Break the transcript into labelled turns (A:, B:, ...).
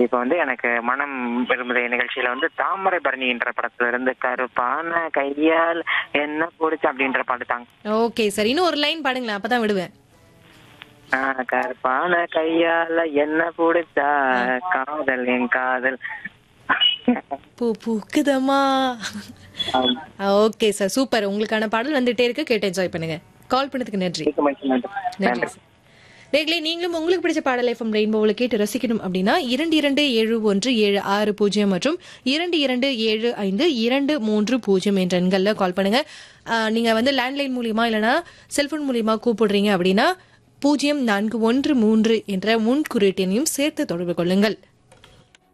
A: இப்ப வந்து எனக்கு மனம் விரும்புகிற நிகழ்ச்சியில வந்து தாமரை பரணின்ற படத்துல இருந்து கருப்பான கையால் என்ன போடுச்சு அப்படின்ற பாட்டு தாங்க
B: ஓகே சார் இன்னும் ஒரு லைன் பாடுங்களேன் அப்பதான் விடுவேன்
A: ஆஹ் கருப்பான கையால என்ன போடுச்சா காதல் என் காதல்
B: பூ பூக்குதம்மா ஓகே சார் சூப்பர் உங்களுக்கான பாடல் வந்துட்டே இருக்கு கேட்டு என்ஜாய் பண்ணுங்க கால் பண்ணதுக்கு நன்றி
A: மிக்க மகிழ்ச்சி, நன்றி.
B: நன்றி சார் நேர்களே நீங்களும் உங்களுக்கு பிடிச்ச பாடல் எஃப்எம் ரெயின்போவில் கேட்டு ரசிக்கணும் அப்படின்னா இரண்டு இரண்டு ஏழு ஒன்று ஏழு ஆறு பூஜ்ஜியம் மற்றும் இரண்டு இரண்டு ஏழு ஐந்து இரண்டு மூன்று பூஜ்ஜியம் என்ற எண்களில் கால் பண்ணுங்க ஆஹ், நீங்க வந்து லேண்ட்லைன் மூலியமா இல்லைனா செல்போன் மூலியமா கூப்பிடுறீங்க அப்படின்னா பூஜ்ஜியம் நான்கு ஒன்று மூன்று என்ற முன் குறியீட்டையும் சேர்த்து தொடர்பு கொள்ளுங்கள்